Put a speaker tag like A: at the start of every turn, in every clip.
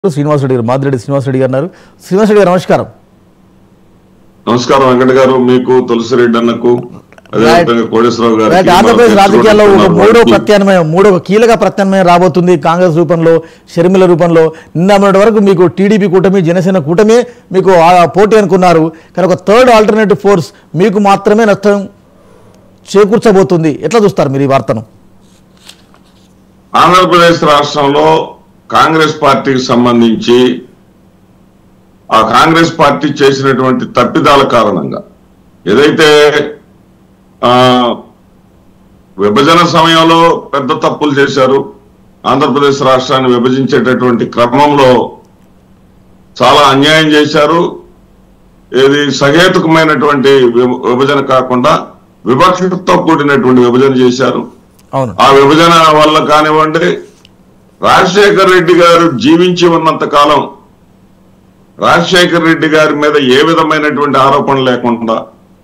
A: శ్రీనివాసరెడ్డి గారు మాదిరెడ్డి శ్రీనివాసరెడ్డి గారు ఉన్నారు శ్రీనివాసరెడ్డి గారు నమస్కారం
B: నమస్కారం వెంకట గారు మీకు తులసిరెడ్డి అన్నకు అదేవిధంగా కోటేశ్వరరావు గారు
A: రైట్ ఆంధ్రప్రదేశ్ రాజకీయాల్లో ఒక మూడో ప్రత్యామ్నాయం మూడో కీలక ప్రత్యామ్నాయం రాబోతుంది కాంగ్రెస్ రూపంలో షర్మిల రూపంలో నిన్న మొన్నటి వరకు మీకు టీడీపీ కూటమి జనసేన కూటమి మీకు ఆ పోటీ అనుకున్నారు కానీ ఒక థర్డ్ ఆల్టర్నేటివ్ ఫోర్స్ మీకు మాత్రమే నష్టం చేకూర్చబోతుంది ఎట్లా చూస్తారు మీరు ఈ వార్తను
B: ఆంధ్రప్రదేశ్ రాష్ట్రంలో కాంగ్రెస్ పార్టీకి సంబంధించి ఆ కాంగ్రెస్ పార్టీ చేసినటువంటి తప్పిదాల కారణంగా ఏదైతే ఆ విభజన సమయంలో పెద్ద తప్పులు చేశారు ఆంధ్రప్రదేశ్ రాష్ట్రాన్ని విభజించేటటువంటి క్రమంలో చాలా అన్యాయం చేశారు ఇది సహేతుకమైనటువంటి వి- విభజన కాకుండా వివక్షతో కూడినటువంటి విభజన చేశారు
A: అవును
B: ఆ విభజన వల్ల కానివ్వండి రాజశేఖర్ రెడ్డి గారు జీవించి ఉన్నంత కాలం రాజశేఖర్ రెడ్డి గారి మీద ఏ విధమైనటువంటి ఆరోపణ లేకుండా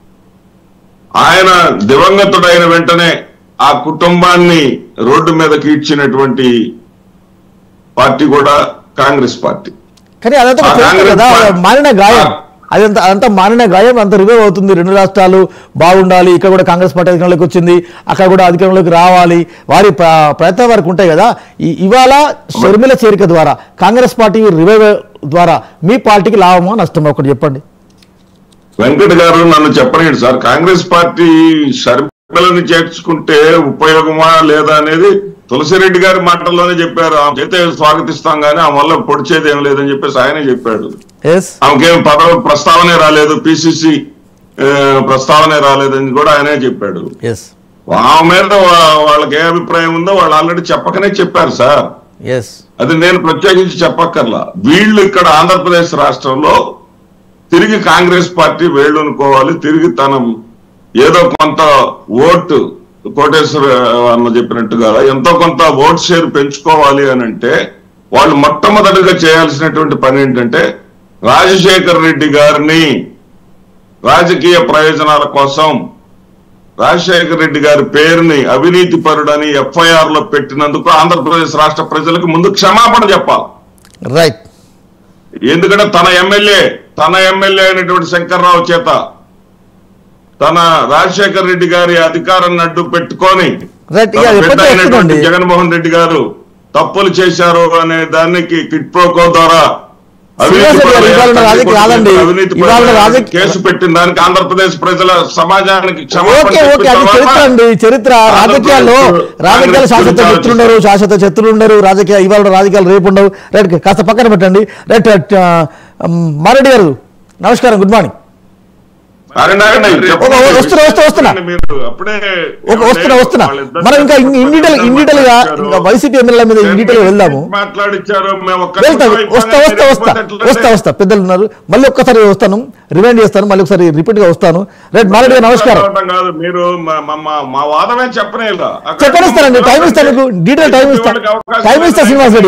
B: ఆయన దివంగతుడైన వెంటనే ఆ కుటుంబాన్ని రోడ్డు మీద కీడ్చినటువంటి పార్టీ కూడా కాంగ్రెస్ పార్టీ
A: కానీ అదంతా
B: ఆ
A: ఒక చరిత్ర
B: కాంగ్రెస్
A: కదా
B: పార్టీ-
A: మారిన గాయం అదంతా అంతా మారిన గాయం అంత రివైవ్ అవుతుంది రెండు రాష్ట్రాలు బాగుండాలి ఇక్కడ కూడా కాంగ్రెస్ పార్టీ అధికారంలోకి వచ్చింది అక్కడ కూడా అధికారంలోకి రావాలి వారి ప్ర- ప్రయత్నం వారికి ఉంటాయి కదా ఈ- ఇవాళ షర్మిల చేరిక ద్వారా కాంగ్రెస్ పార్టీ రివైవ్ ద్వారా మీ పార్టీకి లాభమా నష్టమా ఒకటి చెప్పండి
B: వెంకట్ గారు నన్ను చెప్పలేదు సార్ కాంగ్రెస్ పార్టీ షర్మిలని చేర్చుకుంటే ఉపయోగమా లేదా అనేది తులసిరెడ్డి గారి మాటల్లోనే చెప్పారు ఆమె అయితే స్వాగతిస్తాం గానీ ఆమె వల్ల పొడిచేది ఏం లేదని చెప్పేసి ఆయనే చెప్పాడు
A: ఎస్
B: ఆమెకేం పదవి ప్రస్తావనే రాలేదు పిసిసి ప్రస్తావనే రాలేదని కూడా ఆయనే చెప్పాడు
A: ఎస్
B: ఆమె మీద వా- వాళ్ళకి ఏ అభిప్రాయం ఉందో వాళ్ళు ఆల్రెడీ చెప్పకనే చెప్పారు సార్
A: ఎస్
B: అది నేను ప్రత్యేకించి చెప్పక్కర్లా వీళ్ళు ఇక్కడ ఆంధ్రప్రదేశ్ రాష్ట్రంలో తిరిగి కాంగ్రెస్ పార్టీ వేళ్ళునుకోవాలి తిరిగి తన ఏదో కొంత ఓటు కోటేశ్వర అన్న చెప్పినట్టుగా ఎంతో కొంత ఓట్ షేర్ పెంచుకోవాలి అని అంటే వాళ్ళు మొట్టమొదటిగా చేయాల్సినటువంటి పని ఏంటంటే రాజశేఖర్ రెడ్డి గారిని రాజకీయ ప్రయోజనాల కోసం రాజశేఖర్ రెడ్డి గారి పేరుని అవినీతి పరుడని ఎఫ్ఐఆర్ లో పెట్టినందుకు ఆంధ్రప్రదేశ్ రాష్ట్ర ప్రజలకు ముందు క్షమాపణ చెప్పాలి
A: రైట్
B: ఎందుకంటే తన ఎమ్మెల్యే తన ఎమ్మెల్యే అయినటువంటి శంకర్రావు చేత తన రాజశేఖర్ రెడ్డి గారి అధికారాన్ని అడ్డు పెట్టుకొని
A: Right, ఇక
B: తన
A: ఎప్పటికీ
B: బిడ్డ అయినటువంటి
A: వస్తుందండి.
B: జగన్మోహన్ రెడ్డి గారు తప్పులు చేశారు అనే దానికి కిట్ ప్రోకో ద్వారా అవినీతి
A: శ్రీనివాస్ రెడ్డి గారు, ఇవాళ
B: పరులైన
A: రాజకీయ కాదండి.
B: అవినీతి
A: ఇవాళ
B: పరులైన
A: రాజకీయ-
B: కేసు పెట్టిన దానికి ఆంధ్రప్రదేశ్ ప్రజల సమాజానికి క్షమాపణ
A: ఓకే ఓకే
B: చెప్పిన
A: అది
B: తర్వాత
A: చరిత్ర అండి చరిత్ర రాజకీయాల్లో రాజకీయాలు శాశ్వత శత్రులు ఉండరు శాశ్వత శత్రులు ఉండరు రాజకీయ ఇవాళ రాజకీయాలు రేపు ఉండవు రైట్ కాస్త పక్కన పెట్టండి రైట్ మారెడ్డి గారు నమస్కారం గుడ్ మార్నింగ్
B: ఆగండి, ఆగండి.
A: ఓ, ఓ, వస్తున్నా, వస్తున్నా, వస్తున్నా.
B: మీరు అప్పుడే
A: ఓకే వస్తున్నా వస్తున్నా
B: వాళ్ళిద్దరు
A: మనం ఇంకా ఇన్ డీటెయిల్ ఇన్ డీటెయిల్ గా ఇంకా వైసీపీ ఎమ్మెల్యేల మీద ఇన్ డీటెయిల్ వెళ్దాము
B: మాట్లాడిచ్చారు మేము ఒక్క
A: వెళ్తా
B: నిమిషం
A: వస్తా వస్తా వస్తా
B: అయిపోతే
A: వస్తా వస్తా పెద్దలు ఉన్నారు మళ్ళీ ఒక్కసారి వస్తాను రిమైండ్ చేస్తాను మళ్ళీ ఒకసారి రిపీట్ గా వస్తాను రైట్ మారెడ్డి గారు నమస్కారం
B: మాట్లాడటం కాదు మీరు మా- మా- మా- మా వాదమే చెప్పనే ఇలా. అక్కడ
A: చెప్పనిస్తానండి టైం ఇస్తాను మీకు డీటెయిల్ టైం ఇస్తా
B: వాళ్ళకి అవకాశం
A: టైం ఇస్తా
B: లేదు.
A: శ్రీనివాస్ రెడ్డి